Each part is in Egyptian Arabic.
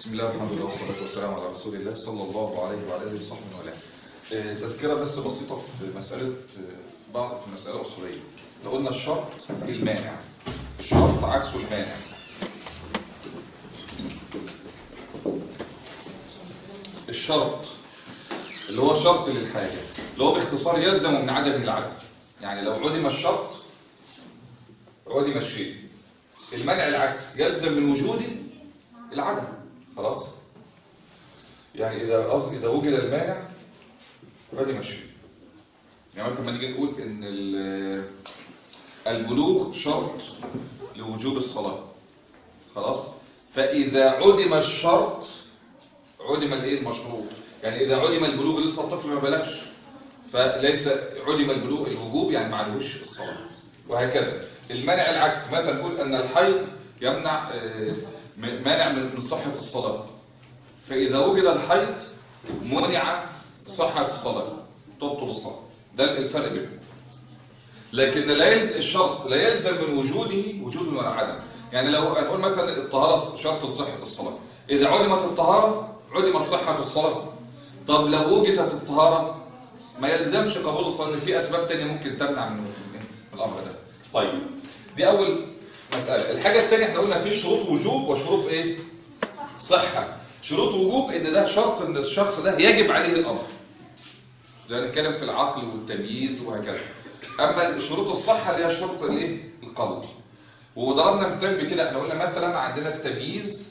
بسم الله والحمد لله والصلاة والسلام على رسول الله صلى الله عليه وعلى آله وصحبه وله آه، تذكرة بس بسيطة في مسألة آه، بعض في مسألة أصولية لو قلنا الشرط في المانع الشرط عكسه المانع الشرط اللي هو شرط للحاجة اللي هو باختصار يلزم من عدم العدم يعني لو عدم الشرط عدم الشيء المنع العكس يلزم من وجوده العدم خلاص يعني إذا أص- إذا وجد المانع عدم الشيء يعني مثلا لما نيجي نقول إن ال- البلوغ شرط لوجوب الصلاة خلاص فإذا عدم الشرط عدم الايه المشروط يعني إذا عدم البلوغ لسه الطفل ما بلغش فليس عدم البلوغ الوجوب يعني معلوش الصلاة وهكذا المنع العكس مثلا نقول أن الحيض يمنع آه، م- مانع من من صحة الصلاة فإذا وجد الحيض منع صحة الصلاة تبطل الصلاة ده الفرق بينهم لكن لا يلزم الشرط لا يلزم من وجوده وجود ولا عدم يعني لو هنقول مثلا الطهارة شرط لصحة الصلاة إذا عدمت الطهارة عدمت صحة الصلاة طب لو وجدت الطهارة ما يلزمش قبول الصلاة لأن في أسباب تانية ممكن تمنع من من الأمر ده طيب دي أول مسألة الحاجة التانية احنا قلنا في شروط وجوب وشروط إيه صحة شروط وجوب إن ده شرط إن الشخص ده يجب عليه الأمر ده نتكلم في العقل والتمييز وهكذا اما شروط الصحه اللي هي شروط الايه القول وضربنا مثال بكده احنا قلنا مثلا عندنا التمييز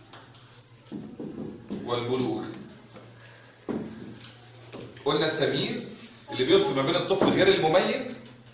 والبلوغ قلنا التمييز اللي بيفصل ما بين الطفل غير المميز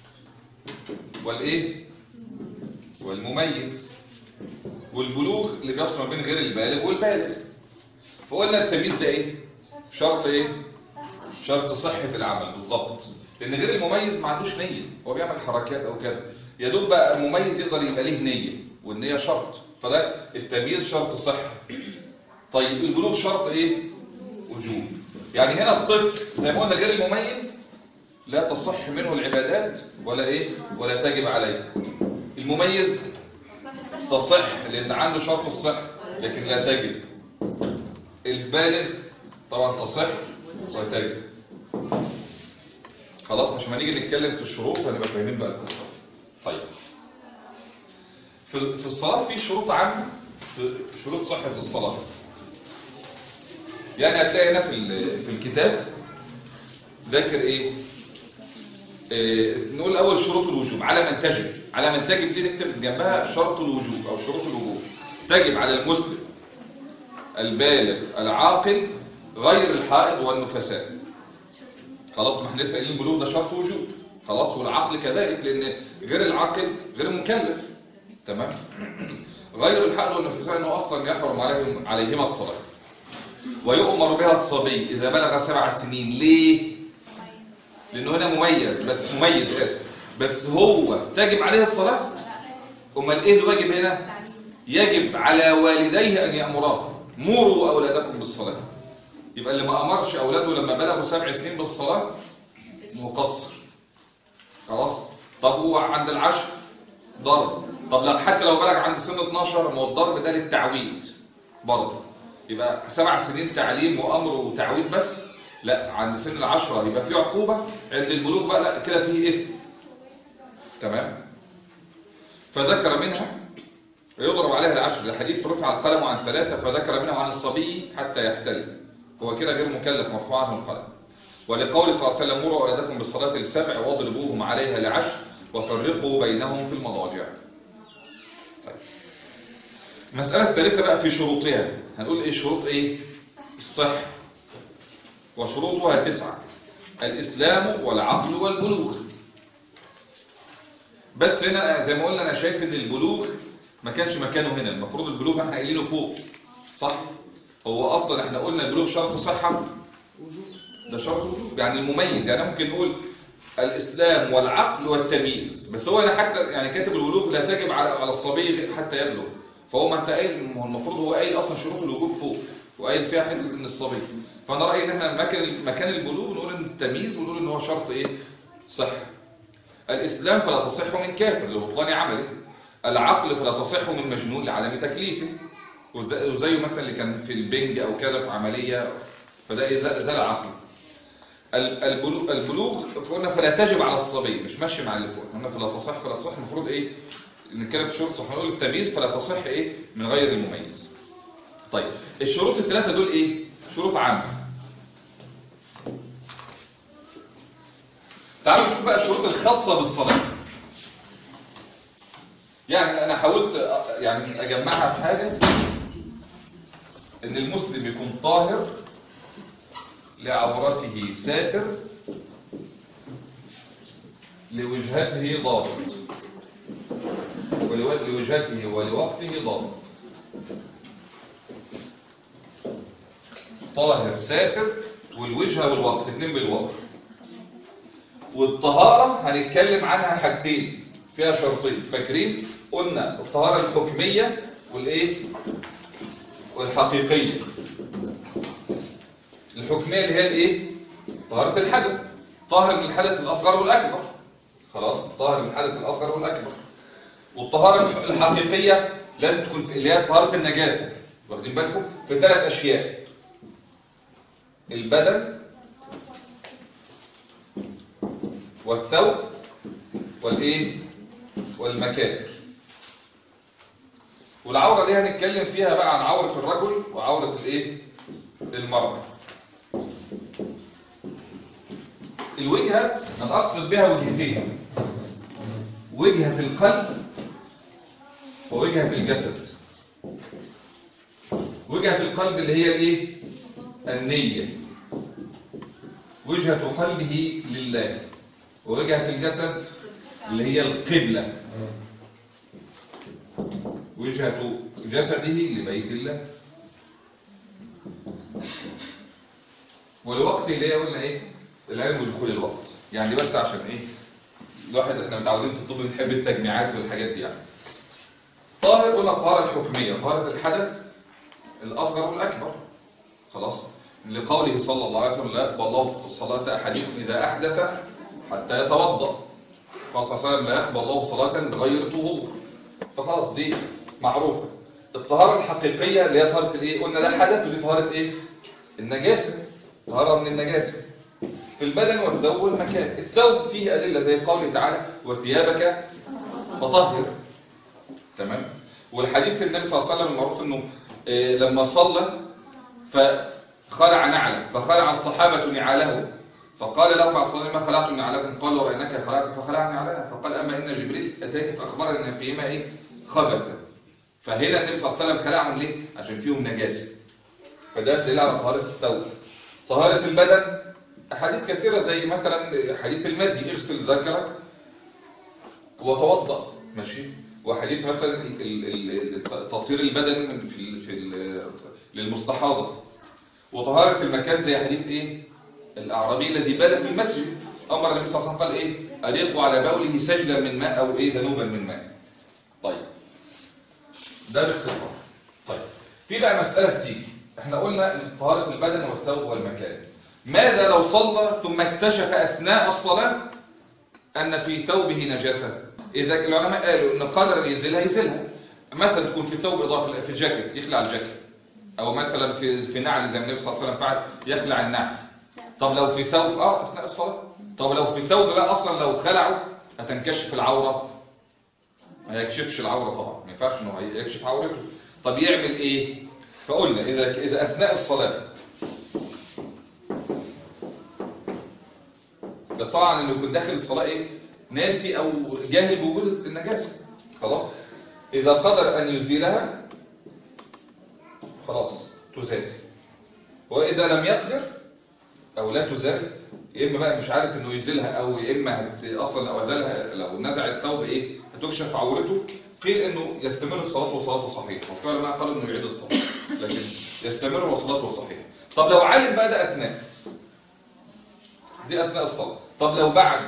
والايه والمميز والبلوغ اللي بيفصل ما بين غير البالغ والبالغ فقلنا التمييز ده ايه شرط ايه شرط صحة العمل بالضبط لأن غير المميز ما عندوش نية هو بيعمل حركات أو كده يا دوب بقى المميز يقدر يبقى ليه نية والنية شرط فده التمييز شرط صحة طيب البلوغ شرط إيه وجوب يعني هنا الطفل زي ما قلنا غير المميز لا تصح منه العبادات ولا إيه ولا تجب عليه المميز تصح لأن عنده شرط الصحة لكن لا تجب البالغ طبعا تصح وتجب خلاص مش ما نيجي نتكلم في الشروط هنبقى فاهمين بقى القصه طيب في في الصلاه في شروط عامه في شروط صحه الصلاه يعني هتلاقي هنا في ال- في الكتاب ذاكر ايه إيه، نقول اول شروط الوجوب على من تجب على من تجب دي نكتب جنبها شرط الوجوب او شروط الوجوب تجب على المسلم البالغ العاقل غير الحائض والنفساء خلاص ما احنا لسه قايلين البلوغ ده شرط وجود خلاص والعقل كذلك لان غير العاقل غير مكلف تمام غير الحائض والنفساء انه اصلا يحرم عليهم عليهما الصلاه ويؤمر بها الصبي اذا بلغ سبع سنين ليه لانه هنا مميز بس مميز اسف بس هو تجب عليه الصلاه امال ايه الواجب هنا يجب على والديه أن يأمراه مروا أولادكم بالصلاة يبقى اللي ما أمرش أولاده لما بلغوا سبع سنين بالصلاة مقصر خلاص طب هو عند العشر ضرب طب لو حتى لو بلغ عند سن 12 ما هو الضرب ده للتعويد برضه يبقى سبع سنين تعليم وأمر وتعويد بس لا عند سن العشرة يبقى في عقوبة عند البلوغ بقى لا كده فيه إثم تمام فذكر منها يضرب عليها العشر الحديث رفع القلم عن ثلاثة فذكر منه عن الصبي حتى يحتلم هو كده غير مكلف مرفوع عنه القلم ولقول صلى الله عليه وسلم مروا أولادكم بالصلاة السبع واضربوهم عليها لعشر وفرقوا بينهم في المضاجع طيب. المسألة الثالثة بقى في شروطها هنقول ايه شروط ايه الصحة وشروطها تسعة الإسلام والعقل والبلوغ بس هنا زي ما قلنا انا شايف ان البلوغ ما كانش مكانه هنا المفروض البلوغ احنا قايلينه فوق صح هو اصلا احنا قلنا البلوغ شرط صحة ده شرط وجوب يعني المميز يعني ممكن نقول الاسلام والعقل والتمييز بس هو هنا حتى يعني كاتب البلوغ لا تجب على على الصبي حتى يبلغ فهو ما انت قايل ما هو المفروض هو قايل اصلا شروط الوجوب فوق وقايل فيها حته ان الصبي فانا رايي ان احنا مكان مكان البلوغ نقول ان التمييز ونقول ان هو شرط ايه صحه الإسلام فلا تصح من كافر لبطلان عمله العقل فلا تصح من مجنون لعدم تكليفه وز- وزيه مثلا اللي كان في البنج او كده في عمليه فده إيه؟ ده زال عقله ال- البلو- البلوغ قلنا فلا تجب على الصبي مش ماشي مع اللي فوق قلنا فلا تصح فلا تصح المفروض ايه نتكلم في شروط صح نقول التمييز فلا تصح ايه من غير المميز طيب الشروط الثلاثه دول ايه شروط عامه تعالوا نشوف بقى الشروط الخاصه بالصلاه يعني انا حاولت أ- يعني اجمعها في حاجه ان المسلم يكون طاهر لعورته ساتر لوجهته ضابط ولو- لوجهته ولوقته ضابط طاهر ساتر والوجهة والوقت اتنين بالواو والطهارة هنتكلم عنها حاجتين فيها شرطين فاكرين قلنا الطهارة الحكمية والايه والحقيقية الحكمية اللي هي الايه طهارة الحدث طاهر من الحدث الأصغر والأكبر خلاص طاهر من الحدث الأصغر والأكبر والطهارة الح- الحقيقية لازم تكون في اللي هي طهارة النجاسة واخدين بالكم في ثلاث أشياء البدن والثوب والايه والمكان والعورة دي هنتكلم فيها بقى عن عورة الرجل وعورة الايه المرأة الوجهة أنا أقصد بها وجهتين وجهة القلب ووجهة الجسد وجهة القلب اللي هي الايه النية وجهة قلبه لله ووجهة الجسد اللي هي القبلة وجهة جسده لبيت الله والوقت اللي هي قلنا ايه العلم بدخول الوقت يعني بس عشان ايه الواحد احنا متعودين في الطب نحب التجميعات والحاجات دي يعني طاهر قلنا الطهارة الحكمية طهارة الحدث الأصغر والأكبر خلاص لقوله صلى الله عليه وسلم لا يقبل الله صلاة أحدكم إذا أحدث حتى يتوضأ قال صلى الله عليه وسلم لا يقبل الله صلاة بغير طهور فخلاص دي معروفة الطهارة الحقيقية اللي هي طهارة الايه قلنا ده حدث ودي طهارة ايه النجاسة طهارة من النجاسة في البدن والثوب والمكان الثوب فيه أدلة زي قوله تعالى وثيابك فطهر تمام والحديث في النبي صلى الله عليه وسلم المعروف انه آه، لما صلى فخلع نعله فخلع الصحابة نعاله فقال لهم بعد الصلاة ما خلعتم نعلكم قالوا رأيناك خلعت فخلعنا نعلنا فقال أما إن جبريل أتاك فأخبرنا أن فيهما إيه خبثا فهنا النبي صلى الله عليه وسلم خلعهم ليه عشان فيهم نجاسة فده دليل على طهارة الثوب طهارة البدن أحاديث كثيرة زي مثلا حديث المدي اغسل ذكرك وتوضأ ماشي وحديث مثلا ال- ال- ال- تطهير البدن من في ال- في ال- للمستحاضة وطهارة المكان زي حديث ايه الأعرابي الذي بال في المسجد أمر النبي صلى الله عليه وسلم قال ايه أريقوا على بوله سجلا من ماء أو ايه ذنوبا من ماء طيب ده باختصار طيب في بقى مسألة تيجي احنا قلنا إن طهارة البدن والثوب والمكان ماذا لو صلى ثم اكتشف أثناء الصلاة أن في ثوبه نجاسة إذا العلماء قالوا إن قدر يزيلها يزيلها مثلا تكون في ثوب إضافة في جاكيت يخلع الجاكيت أو مثلا في في نعل زي ما النبي صلى الله عليه وسلم فعل يخلع النعل طب لو في ثوب اه أثناء الصلاة طب لو في ثوب بقى أصلا لو خلعه هتنكشف العورة ما يكشفش العورة طبعا ما ينفعش إنه يكشف عورته طب يعمل إيه فقلنا إذا إذا أثناء الصلاة بس طبعا انه يكون داخل الصلاة ايه ناسي او جاهل بوجود النجاسة خلاص اذا قدر ان يزيلها خلاص تزال واذا لم يقدر او لا تزال يا اما بقى مش عارف انه يزيلها او يا اما هت... اصلا لو ازالها لو نزع الثوب ايه هتكشف عورته قيل انه يستمر الصلاة وصلاته صحيحة وفعلا ما قالوا انه يعيد الصلاة لكن يستمر وصلاته صحيحة طب لو علم بقى ده اثناء دي أثناء الصلاة طب لو بعد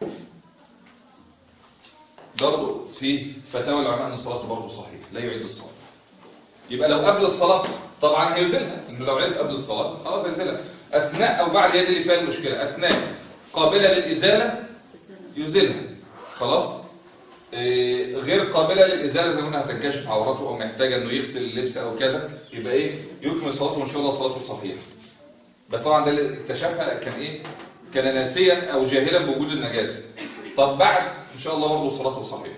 برضه في فتاوى العلماء أن الصلاة برضه صحيح لا يعيد الصلاة يبقى لو قبل الصلاة طبعا هيزيلها إنه لو عرف قبل الصلاة خلاص هيزيلها أثناء أو بعد هي دي اللي فيها المشكلة أثناء قابلة للإزالة يزيلها خلاص إيه، غير قابلة للإزالة زي ما قلنا هتنكشف عورته أو محتاجة إنه يغسل اللبس أو كده يبقى إيه يكمل صلاته وإن شاء الله صلاته صحيحة بس طبعا ده اللي اكتشفها كان إيه كان ناسيا أو جاهلا بوجود النجاسة طب بعد إن شاء الله برضه صلاته صحيحة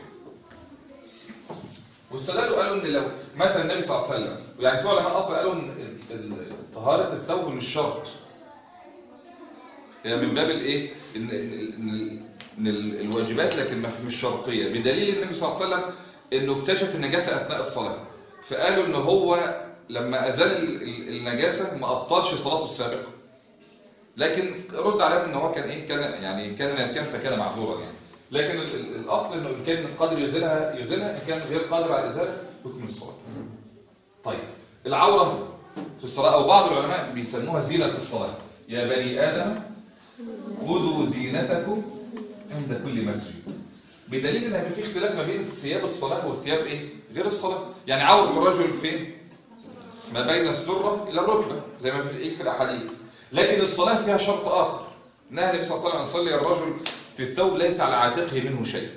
واستدلوا قالوا ان لو مثلا النبي صلى الله عليه وسلم يعني في علماء اصلا قالوا ان ال- ال- طهاره الثوب مش شرط هي من باب الايه ان ان ان إن ال- الواجبات لكن ما- مش شرطيه بدليل النبي صلى الله عليه وسلم انه اكتشف النجاسه اثناء الصلاه فقالوا ان هو لما ازال ال- ال- النجاسه ما ابطلش صلاته السابقه لكن رد عليهم ان هو كان ايه كان يعني كان ناسيا فكان معذورا يعني لكن ال- ال- الاصل انه ان كان قادر يزيلها يزيلها ان كان غير قادر على الازاله يكمل الصلاه طيب العوره في الصلاه او بعض العلماء بيسموها زينه الصلاه يا بني ادم خذوا زينتكم عند كل مسجد بدليل ان هيبقى في اختلاف ما بين ثياب الصلاه والثياب ايه غير الصلاه يعني عوره الرجل فين ما بين السره الى الركبه زي ما في ايه في الاحاديث لكن الصلاه فيها شرط اخر نهى النبي صلى الله عليه وسلم ان يصلي الرجل في الثوب ليس على عاتقه منه شيء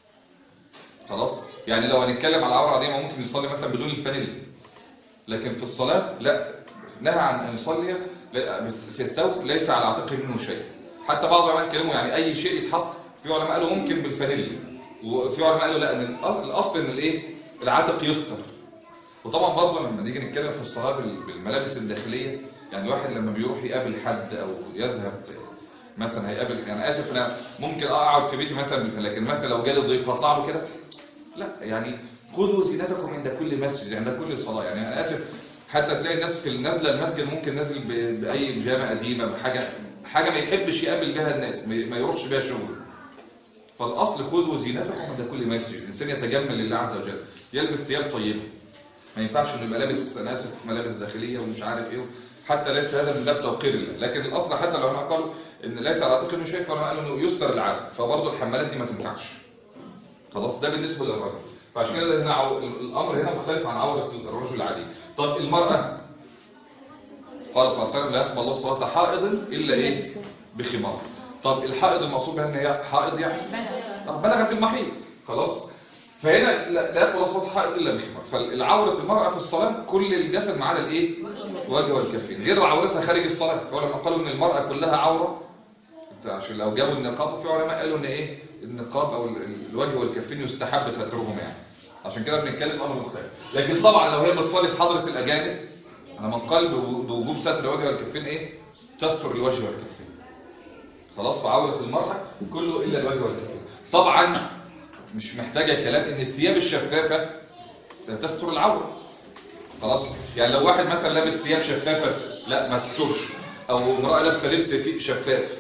خلاص يعني لو هنتكلم على العوره دي ما ممكن يصلي مثلا بدون الفانيلا لكن في الصلاه لا نهى عن ان يصلي في الثوب ليس على عاتقه منه شيء حتى بعض العلماء اتكلموا يعني اي شيء يتحط في علماء قالوا ممكن بالفانيلا وفي علماء قالوا لا ان الأصل- الاصل ان الايه العاتق يستر وطبعا برضه لما نيجي نتكلم في الصلاه بال- بالملابس الداخليه يعني الواحد لما بيروح يقابل حد او يذهب مثلا هيقابل يعني اسف انا ممكن اقعد في بيتي مثلا لكن مثلا لو جالي ضيف هطلع له كده لا يعني خذوا زينتكم عند كل مسجد عند كل صلاه يعني انا اسف حتى تلاقي الناس في النازله المسجد ممكن نازل ب- باي بيجامه قديمه بحاجه حاجه ما يحبش يقابل بها الناس ما ما يروحش بيها شغل فالاصل خذوا زينتكم عند كل مسجد الانسان يتجمل لله عز وجل يلبس ثياب طيبه ما ينفعش انه يبقى لابس انا اسف ملابس داخليه ومش عارف ايه حتى ليس هذا من باب توقير الله لكن الاصل حتى لو العلماء قالوا ان ليس على عاتقه من شيء فالعلماء قالوا انه يستر العاتق فبرضه الحمالات دي ما تنفعش خلاص ده بالنسبه للرجل فعشان كده هنا عو... الامر هنا مختلف عن عوره الرجل العادي طب المراه قال صلى الله عليه وسلم لا يقبل الله صلاه حائض الا ايه بخمار طب الحائض المقصود بها ان هي حائض يعني آه، بلغت المحيط خلاص فهنا لا لا يقبل الله صلاه حائض الا بخمار فالعوره المراه في الصلاه كل الجسد ما عدا الايه الوجه والكفين غير عورتها خارج الصلاه فلما قالوا ان المراه كلها عوره انت عشان لو جابوا النقاب في علماء قالوا ان ايه النقاب او ال- ال- الوجه والكفين يستحب سترهم يعني عشان كده بنتكلم امر مختلف لكن طبعا لو هي بتصلي في حضره الاجانب انا من قال بو- بوجوب ستر الوجه والكفين ايه تستر الوجه والكفين خلاص وعوره المراه كله الا الوجه والكفين طبعا مش محتاجه كلام ان الثياب الشفافه لا تستر العوره خلاص يعني لو واحد مثلا لابس ثياب شفافه لا ما تسترش او امراه لابسه لبس فيه شفاف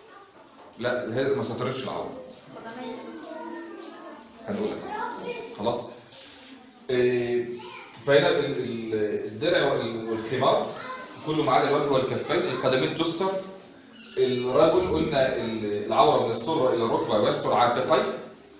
لا هي ما سترتش العوره هنقولها خلاص إيه، فهنا ال- ال- الدرع وال- والخمار كله ما عدا الوجه والكفين القدمين تستر الرجل قلنا ال- العوره من السره الى الركبه ويستر عاتقيه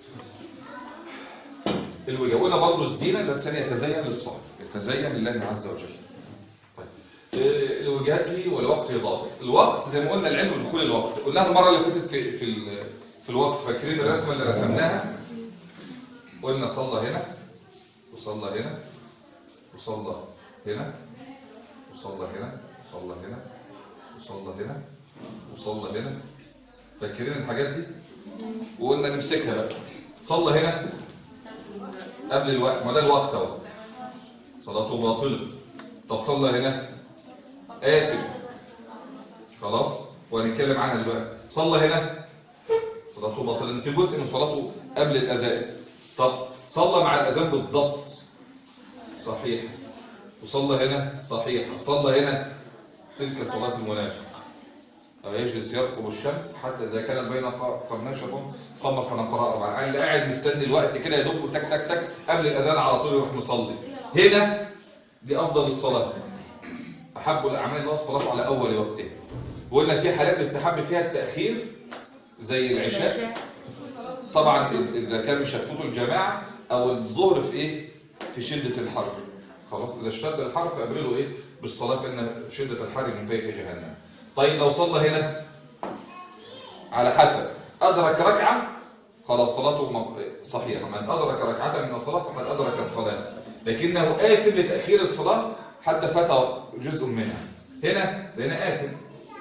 الوجه قلنا برضه الزينه بس ثانيه يتزين للصلاه يتزين لله عز وجل طيب. إيه، الوجهات لي والوقت ضابط الوقت زي ما قلنا العلم بدخول الوقت قلناها المره اللي فاتت في في ال- في الوقت فاكرين الرسمه اللي رسمناها قلنا صلى هنا وصلى هنا وصلى هنا وصلى هنا وصلى هنا وصلى هنا وصلى هنا فاكرين الحاجات دي وقلنا نمسكها بقى صلى هنا قبل الوقت ما ده الوقت اهو صلاته باطله طب صلى هنا آثم خلاص وهنتكلم عنها دلوقتي صلى هنا صلاته باطله في جزء من صلاته قبل الاذان طب صلى مع الاذان بالضبط صحيح وصلى هنا صحيح صلى هنا تلك صلاة المنافق أو يجلس يرقب الشمس حتى إذا كان بين قرني شيطان قام فنقرأ أربعة يعني اللي قاعد مستني الوقت كده يدق تك تك تك قبل الأذان على طول يروح مصلي هنا دي أفضل الصلاة أحب الأعمال الله الصلاة على أول وقتها وقلنا في حالات يستحب فيها التأخير زي العشاء طبعا إذا كان مش هتفوتوا الجماعة أو الظهر في إيه في شدة الحر خلاص إذا اشتد الحر فأبرلوا إيه بالصلاة فإن شدة الحر من فيك جهنم طيب لو صلى هنا على حسب أدرك ركعة خلاص صلاته مق- صحيحة من أدرك ركعة من الصلاة فقد أدرك الصلاة لكنه آثم لتأخير الصلاة حتى فات جزء منها هنا هنا آثم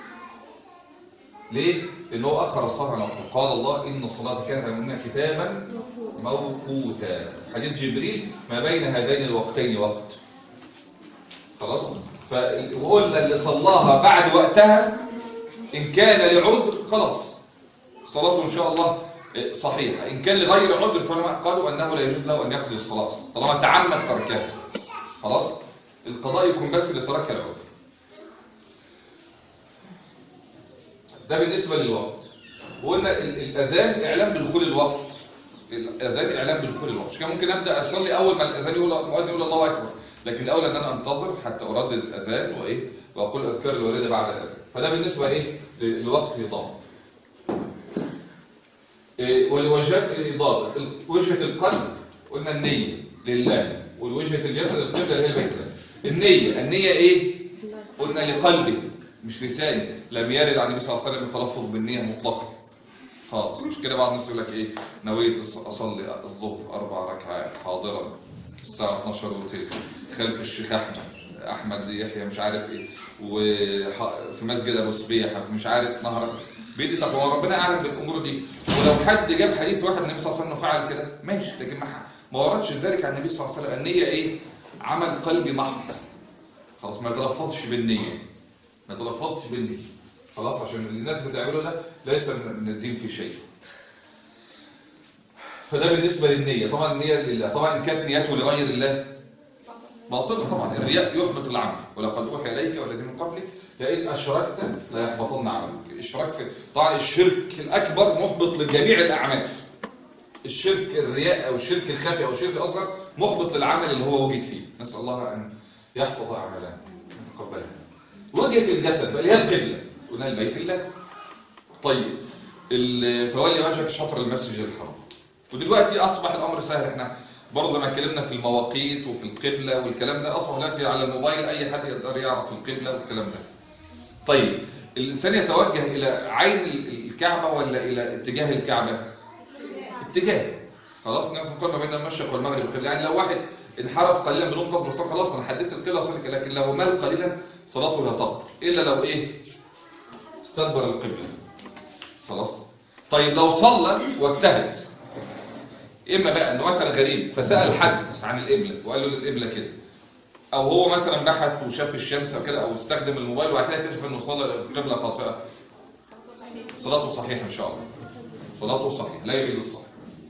ليه؟ لأنه أخر الصلاة عن وقتها قال الله إن الصلاة كانت على المؤمنين كتابا موقوتا حديث جبريل ما بين هذين الوقتين وقت خلاص ف- وقلنا اللي صلاها بعد وقتها إن كان لعذر خلاص صلاته إن شاء الله صحيحة إن كان لغير عذر فالعلماء قالوا أنه لا يجوز له أن يقضي الصلاة طالما تعمد تركها خلاص القضاء يكون بس لترك العذر ده بالنسبة للوقت وقلنا ال- الأذان إعلام بدخول الوقت الأذان إعلام بدخول الوقت مش كان ممكن أبدأ أصلي أول ما الأذان يقول المؤذن يقول الله أكبر لكن الأول أن أنا أنتظر حتى أردد الأذان وإيه وأقول أذكار الواردة بعد الأذان فده بالنسبة إيه ل- لوقت إضافة إيه، ولوجهات الإضافة ال- وجهة القلب قلنا النية لله والوجهة الجسد القبلة اللي هي البيت النية النية إيه قلنا لقلبه مش لساني لم يرد عن النبي صلى الله عليه وسلم التلفظ بالنية مطلقا خالص مش كده بعض الناس يقول لك ايه نويت أص- اصلي الظهر اربع ركعات حاضرا الساعه 12 وتلت خلف الشيخ احمد احمد يحيى مش عارف ايه وفي مسجد ابو سبيح مش عارف نهر بيدي طب هو ربنا اعلم بالامور دي ولو حد جاب حديث واحد النبي صلى الله عليه وسلم فعل كده ماشي لكن ما ما وردش ذلك عن النبي صلى الله عليه وسلم النيه ايه عمل قلبي محض خلاص ما تلفظش بالنيه ما تلفظش بالنيه خلاص عشان اللي الناس بتعمله ده ليس من من الدين في شيء فده بالنسبة للنية طبعا النية لله طبعا إن كانت نيته لغير الله باطلة طبعا الرياء يحبط العمل ولقد أوحي إليك والذي من قبلك لئن أشركت لا يحبطن عملك الإشراك في طبعا الشرك الأكبر محبط لجميع الأعمال الشرك الرياء أو الشرك الخفي أو الشرك الأصغر محبط للعمل اللي هو وجد فيه نسأل الله أن يحفظ أعمالنا ويتقبلها وجهة الجسد بقى اللي هي القبلة قلنا البيت الله طيب ال- فولي وجهك شطر المسجد الحرام ودلوقتي أصبح الأمر سهل احنا برضه ما اتكلمنا في المواقيت وفي القبلة والكلام ده أصبح دلوقتي على الموبايل أي حد يقدر يعرف القبلة والكلام ده طيب الإنسان يتوجه إلى عين ال- الكعبة ولا إلى اتجاه الكعبة اتجاه خلاص النبي صلى الله عليه وسلم قال ما بين المشرق والمغرب والقبلة يعني لو واحد انحرف قليلا بدون قصد مستقبل خلاص انا حددت القبلة صلك لكن لو مال قليلا صلاته لا تقبل الا لو ايه استدبر القبلة خلاص طيب لو صلى واجتهد اما بقى انه مثلا غريب فسأل حد عن القبلة وقال له القبلة كده او هو مثلا بحث وشاف الشمس او كده او استخدم الموبايل وبعد كده اكتشف انه صلى القبلة خاطئة صلاته صحيحة ان شاء الله صلاته صحيح لا يريد الصح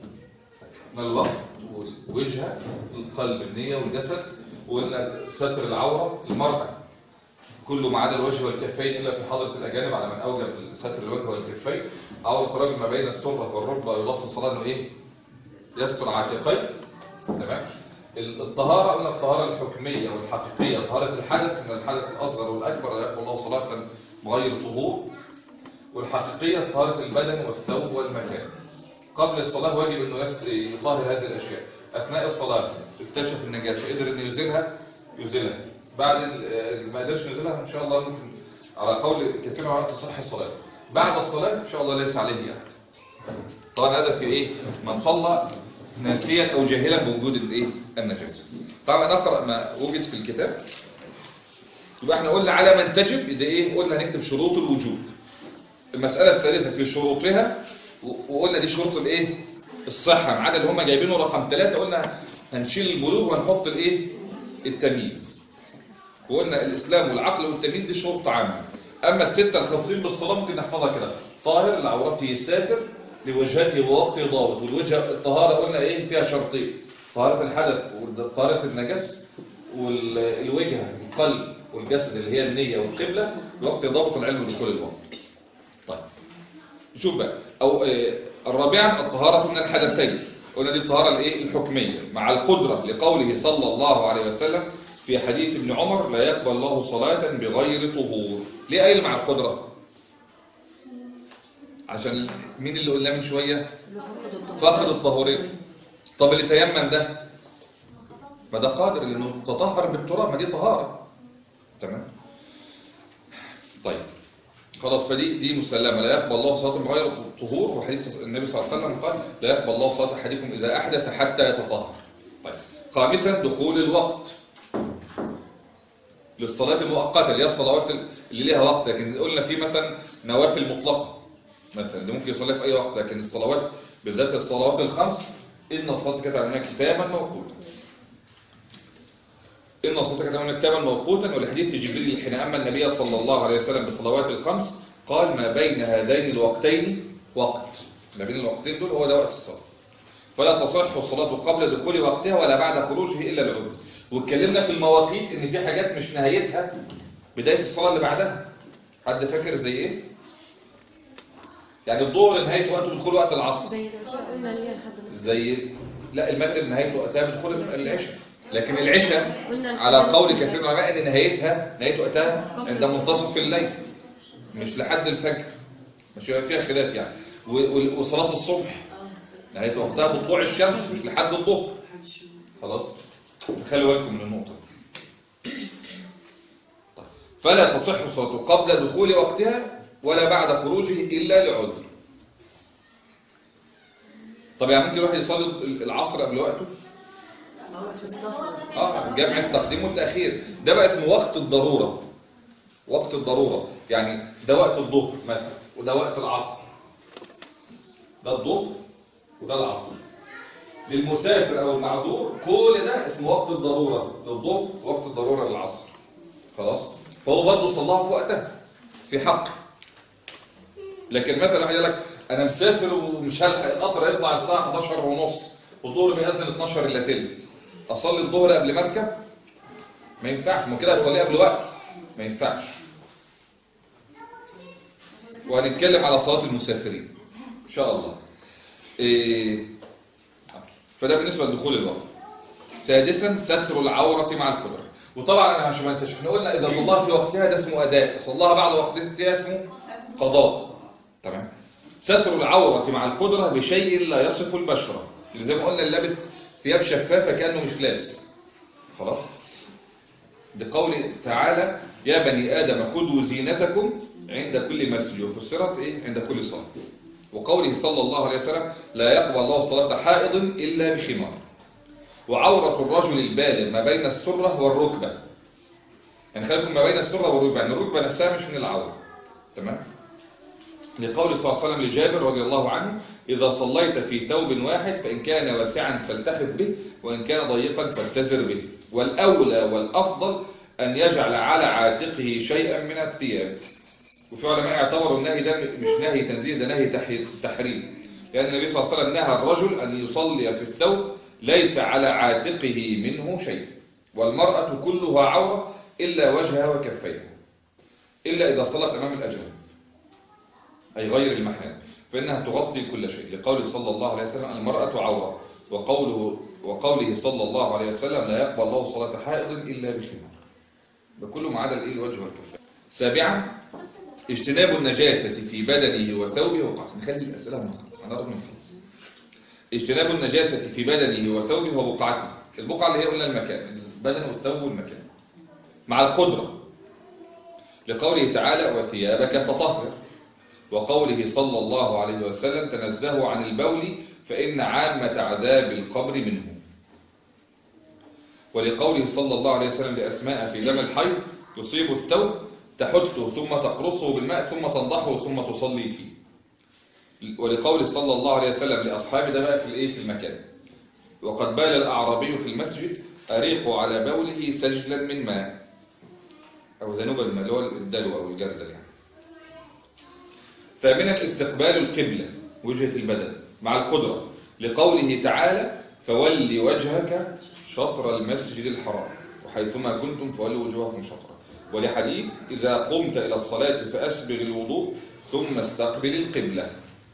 من الوقت والوجهة القلب النية والجسد وقلنا ستر العورة المرأة كله ما عدا الوجه والكفين إلا في حضرة الأجانب على من أوجب ستر الوجه والكفين عورة الرجل ما بين السرة والركبة يضاف الصلاة إنه إيه يستر عاتقيه تمام الطهارة قلنا الطهارة الحكمية والحقيقية طهارة الحدث من الحدث الأصغر والأكبر لا يقبل الله صلاة بغير طهور والحقيقية طهارة البدن والثوب والمكان قبل الصلاة واجب انه يس- يطهر هذه الاشياء اثناء الصلاة اكتشف النجاسة قدر انه يزيلها يزيلها بعد ال- ما قدرش يزيلها ان شاء الله ممكن على قول كثير من العلماء تصح الصلاة بعد الصلاة ان شاء الله ليس عليه يعني طبعا هذا في ايه من صلى ناسيا او جاهلا بوجود الايه النجاسة طبعا نقرأ ما وجد في الكتاب يبقى احنا قلنا على من تجب ده ايه قلنا هنكتب شروط الوجوب المسألة الثالثة في شروطها و- وقلنا دي شروط الايه الصحة ما عدا اللي هم جايبينه رقم ثلاثة قلنا هنشيل البلوغ وهنحط الايه التمييز وقلنا الإسلام والعقل والتمييز دي شروط عامة أما الستة الخاصين بالصلاة ممكن نحفظها كده طاهر لعورته ساتر لوجهته ووقته ضابط والوجه الطهارة قلنا ايه فيها شرطين طهارة الحدث وطهارة النجس والوجه القلب والجسد اللي هي النية والقبلة الوقت ضابط العلم بدخول الوقت طيب شوف بقى او آه، الرابعا الطهارة من الحدثين قلنا دي الطهارة الايه الحكمية مع القدرة لقوله صلى الله عليه وسلم في حديث ابن عمر لا يقبل الله صلاة بغير طهور ليه قايل مع القدرة عشان مين اللي قلنا من شوية فقد الطهورين طب اللي تيمم ده ما ده قادر لانه تطهر بالتراب ما دي طهارة تمام طيب خلاص فدي دي مسلمة لا يقبل الله صلاة بغير طهور وحديث النبي صلى الله عليه وسلم قال لا يقبل الله صلاة أحدكم إذا أحدث حتى يتطهر طيب خامسا دخول الوقت للصلاة المؤقتة اللي هي الصلوات اللي ليها وقت لكن قلنا في مثلا نوافل مطلقة مثلا اللي ممكن يصليها في أي وقت لكن الصلوات بالذات الصلوات الخمس إن الصلاة كانت علينا كتابا موقوتا إن الصلاة كانت علينا كتابا موقوتا ولحديث جبريل حين أما النبي صلى الله عليه وسلم بالصلوات الخمس قال ما بين هذين الوقتين وقت ما بين الوقتين دول هو ده وقت الصلاة فلا تصح الصلاة قبل دخول وقتها ولا بعد خروجه إلا العذر واتكلمنا في المواقيت ان في حاجات مش نهايتها بداية الصلاة اللي بعدها حد فاكر زي ايه يعني الظهر نهاية وقته بدخول وقت العصر زي العشاء قلنا ليه لحد نص زي لا المغرب نهاية وقتها بدخول العشاء لكن العشاء قلنا على لحد قول نص كثير من العلماء ان نهايتها نهاية وقتها عند منتصف الليل مش لحد الفجر مش هيبقى فيها خلاف يعني و- و- وصلاة الصبح نهاية وقتها بطلوع الشمس مش لحد الظهر خلاص خلوا بالكم من النقطة دي. طيب. فلا تصح الصلاة قبل دخول وقتها ولا بعد خروجه إلا لعذر طب يعني ممكن الواحد يصلي العصر قبل وقته اه جمع التقديم والتأخير ده بقى اسمه وقت الضرورة وقت الضرورة يعني ده وقت الظهر مثلا وده وقت العصر ده الظهر وده العصر للمسافر او المعذور كل ده اسمه وقت الضرورة للظهر وقت الضرورة للعصر خلاص فهو برضه صلاها في وقتها في حق لكن مثلا واحد يقول لك انا مسافر ومش هلحق القطر هيطلع الساعه 11 ونص والظهر بيأذن 12 الا تلت اصلي الظهر قبل ما اركب ما ينفعش ما كده اصليه قبل وقت ما ينفعش وهنتكلم على صلاه المسافرين ان شاء الله إيه فده بالنسبة لدخول الوقت سادسا ستر العورة مع القدرة وطبعا انا عشان ما ننساش احنا قلنا اذا صلاها في وقتها ده اسمه اداء صلاها بعد وقتها اسمه قضاء تمام ستر العورة مع القدرة بشيء لا يصف البشرة اللي زي ما قلنا اللي لابس ثياب شفافة كأنه مش لابس خلاص بقول تعالى يا بني آدم خذوا زينتكم عند كل مسجد وفسرت ايه عند كل صلاة وقوله صلى الله عليه وسلم لا يقبل الله صلاة حائض إلا بخمار وعورة الرجل البالغ ما بين السرة والركبة يعني خليكم ما بين السرة والركبة يعني الركبة نفسها مش من العورة تمام لقول صلى الله عليه وسلم لجابر رضي الله عنه إذا صليت في ثوب واحد فإن كان واسعا فالتحف به وإن كان ضيقا فالتزر به والأولى والأفضل أن يجعل على عاتقه شيئا من الثياب وفي علماء اعتبروا النهي ده مش نهي تنزيه ده نهي تحي- تحريم لأن النبي صلى الله عليه وسلم نهى الرجل أن يصلي في الثوب ليس على عاتقه منه شيء والمرأة كلها عورة إلا وجهها وكفيها إلا إذا صلت أمام الأجنبي أي غير المحرم فإنها تغطي كل شيء لقوله صلى الله عليه وسلم المرأة عورة وقوله, وقوله صلى الله عليه وسلم لا يقبل الله صلاة حائض إلا بخمار بكل ما عدا الإيه الوجه والكفين سابعا اجتناب النجاسة في بدنه وثوبه وقعته نخلي الأسئلة منطقة أنا رغم فيه اجتناب النجاسة في بدنه وثوبه وبقعته البقعة اللي هي قلنا المكان البدن والثوب والمكان مع القدرة لقوله تعالى وثيابك فطهر وقوله صلى الله عليه وسلم تنزهوا عن البول فإن عامة عذاب القبر منه ولقوله صلى الله عليه وسلم لأسماء في دم الحيض تصيب الثوب تحته ثم تقرصه بالماء ثم تنضحه ثم تصلي فيه ولقوله صلى الله عليه وسلم لأصحابه ده بقى في الايه في المكان وقد بال الأعرابي في المسجد أريق على بوله سجلا من ماء أو ذنوبا من اللي هو الدلو أو الجردل يعني ثامنا استقبال القبلة وجهة البدن مع القدرة لقوله تعالى فول وجهك شطر المسجد الحرام وحيثما كنتم فولوا وجوهكم شطرا ولحديث إذا قمت إلى الصلاة فأسبغ الوضوء ثم استقبل القبلة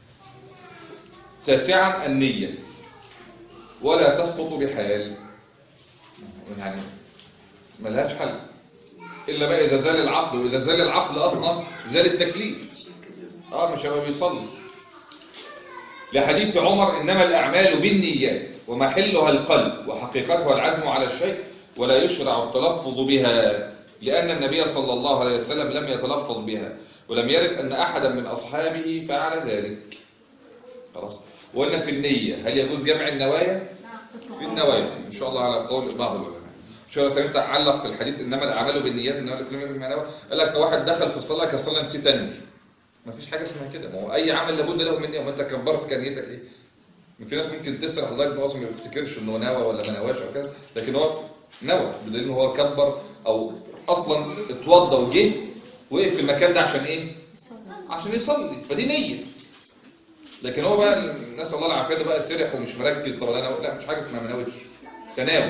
تاسعا النية ولا تسقط بحال يعني ملهاش حل إلا بقى إذا زال العقل وإذا زال العقل أصلا زال التكليف آه مش هيبقى بيصلي لحديث عمر إنما الأعمال بالنيات ومحلها القلب وحقيقتها العزم على الشيء ولا يشرع التلفظ بها لأن النبي صلى الله عليه وسلم لم يتلفظ بها ولم يرد أن أحدا من أصحابه فعل ذلك خلاص وقلنا في النية هل يجوز جمع النوايا في النوايا إن شاء الله على قول بعض العلماء إن شاء الله سلمت علق في الحديث إنما الأعمال بالنيات إنما لكل امرئ ما نوى قال لك واحد دخل في الصلاة كصلاة نسيت أنوي ما فيش حاجة اسمها كده ما هو أي عمل لابد له من نية وما أنت كبرت كان نيتك إيه في ناس ممكن تسرح لدرجه ان هو اصلا ما يفتكرش انه نوى ولا ما نواش او كذا لكن هو نوى بدليل ان هو كبر او اصلا اتوضى وجه وقف في المكان ده عشان ايه عشان يصلي فدي نيه لكن هو بقى الناس الله العافيه ده بقى سرح ومش مركز طب انا لا مش حاجه اسمها ما ناويش تناول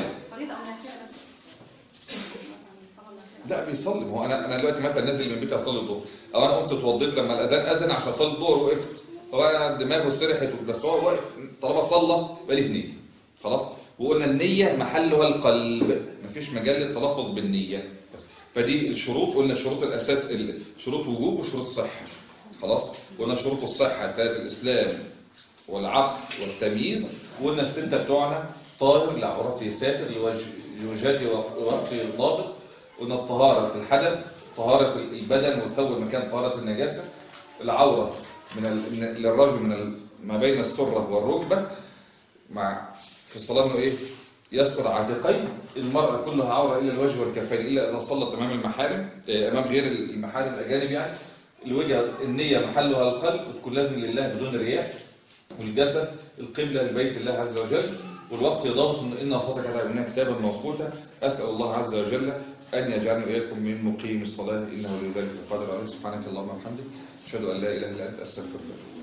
لا بيصلي ما هو انا انا دلوقتي مثلا نازل من بيتي اصلي الظهر او انا قمت اتوضيت لما الاذان اذن عشان اصلي الظهر وقفت طبعا انا دماغه سرحت بس هو واقف طالما صلى بقى ليه نيه خلاص وقلنا النيه محلها القلب مفيش مجال للتلفظ بالنيه بس. فدي الشروط قلنا شروط الاساس ال- شروط وجوب وشروط صحه خلاص قلنا شروط الصحه بتاعت الاسلام والعقل والتمييز وقلنا السته بتوعنا طاهر لعورته ساتر لوجه- لوجهته ووقته ضابط قلنا الطهاره في الحدث طهاره البدن والثوب المكان طهاره النجاسه العوره من ال... من... للرجل من ال... ما بين السره والركبه مع في الصلاه انه ايه يستر عاتقين المرأة كلها عورة إلا الوجه والكفين إلا إذا صلت أمام المحارم آه، أمام غير المحارم الأجانب يعني الوجه النية محلها القلب تكون لازم لله بدون رياء والجسد القبلة لبيت الله عز وجل والوقت ضابط إن إن صلاتك على أمنا كتابا موقوتا أسأل الله عز وجل أن يجعلنا وإياكم من مقيم الصلاة إنه لذلك القادر عليه سبحانك اللهم وبحمدك أشهد أن لا إله إلا أنت أستغفرك